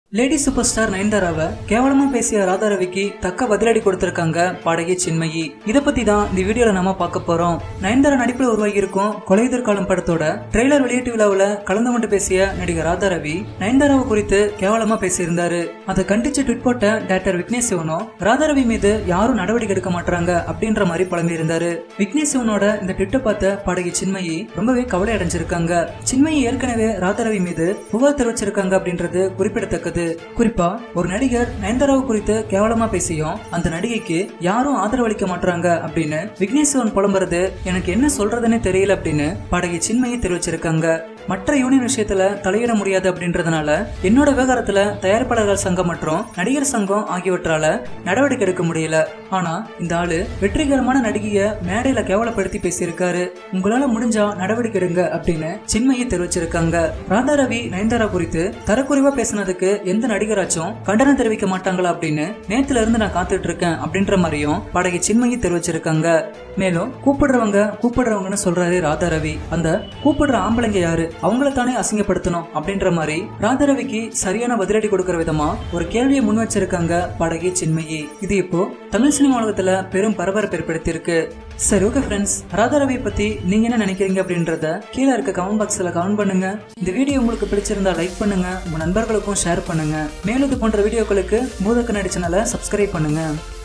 lady super star நயன்தாராவை கேவலமா பேசிய ராதாரவிக்கு தக்க பதிலடி கொடுத்திருக்காங்க பாடகி சின்மயி இத பத்தி தான் இந்த வீடியோல நாம பார்க்க போறோம் நயன்தாரா நடிப்புல உருவாகி இருக்கும் கொலைதர் காலம் படத்தோட ட்ரெய்லர் வெளியீட்டு விழாவுல கலந்து கொண்டு பேசிய நடிகர் ராதாரவி நயன்தாராவை குறித்து கேவலமா பேசியிருந்தாரு அதை கண்டிச்சு ட்விட் போட்ட டேரக்டர் விக்னேஷ் சிவனும் ராதாரவி மீது யாரும் நடவடிக்கை எடுக்க மாட்டாங்க அப்படின்ற மாதிரி புலம்பி இருந்தாரு விக்னேஷ் சிவனோட இந்த ட்விட்டை பார்த்த பாடகி சின்மயி ரொம்பவே கவலை அடைஞ்சிருக்காங்க சின்மயி ஏற்கனவே ராதாரவி மீது புகார் தெரிவிச்சிருக்காங்க அப்படின்றது குறிப்பிடத்தக்கது குறிப்பா ஒரு நடிகர் நயன்தாராவு குறித்து கேவலமா பேசியும் அந்த நடிகைக்கு யாரும் ஆதரவு அளிக்க மாட்டாங்க அப்படின்னு விக்னேஷ் சிவன் புலம்புறது எனக்கு என்ன சொல்றதுன்னே தெரியல அப்படின்னு பாடகி சின்மயி தெரிவிச்சிருக்காங்க மற்ற யூனியன் விஷயத்துல தலையிட முடியாது அப்படின்றதுனால என்னோட விவகாரத்துல தயாரிப்பாளர்கள் சங்கம் மற்றும் நடிகர் சங்கம் ஆகியவற்றால நடவடிக்கை எடுக்க முடியல ஆனா இந்த ஆளு வெற்றிகரமான நடிகைய மேடையில கேவலப்படுத்தி பேசியிருக்காரு உங்களால முடிஞ்சா நடவடிக்கை எடுங்க அப்படின்னு சின்மயி தெரிவிச்சிருக்காங்க ராதாரவி நயன்தாரா குறித்து தரக்குறைவா பேசினதுக்கு எந்த நடிகராச்சும் கண்டனம் தெரிவிக்க மாட்டாங்களா அப்படின்னு நேத்துல இருந்து நான் காத்துட்டு இருக்கேன் அப்படின்ற மாதிரியும் பாடகி சின்மயி தெரிவிச்சிருக்காங்க மேலும் கூப்பிடுறவங்க கூப்பிடுறவங்கன்னு சொல்றாரு ராதாரவி அந்த கூப்பிடுற ஆம்பளைங்க யாரு அவங்கள தானே அசிங்கப்படுத்தணும் அப்படின்ற மாதிரி ராதாரவிக்கு சரியான பதிலடி கொடுக்கிற விதமா ஒரு கேள்வியை முன் வச்சிருக்காங்க பாடகி சின்மயி இது இப்போ தமிழ் சினிமா உலகத்துல பெரும் பரபரப்பு ஏற்படுத்தியிருக்கு சரி ஓகே ஃப்ரெண்ட்ஸ் ராதாரவி பத்தி நீங்க என்ன நினைக்கிறீங்க அப்படின்றத கீழே இருக்க கமெண்ட் பாக்ஸ்ல கமெண்ட் பண்ணுங்க இந்த வீடியோ உங்களுக்கு பிடிச்சிருந்தா லைக் பண்ணுங்க உங்க நண்பர்களுக்கும் ஷேர் பண்ணுங்க மேலும் இது போன்ற வீடியோக்களுக்கு பூத கண்ணாடி சேனலை சப்ஸ்கிரைப் பண்ணுங்க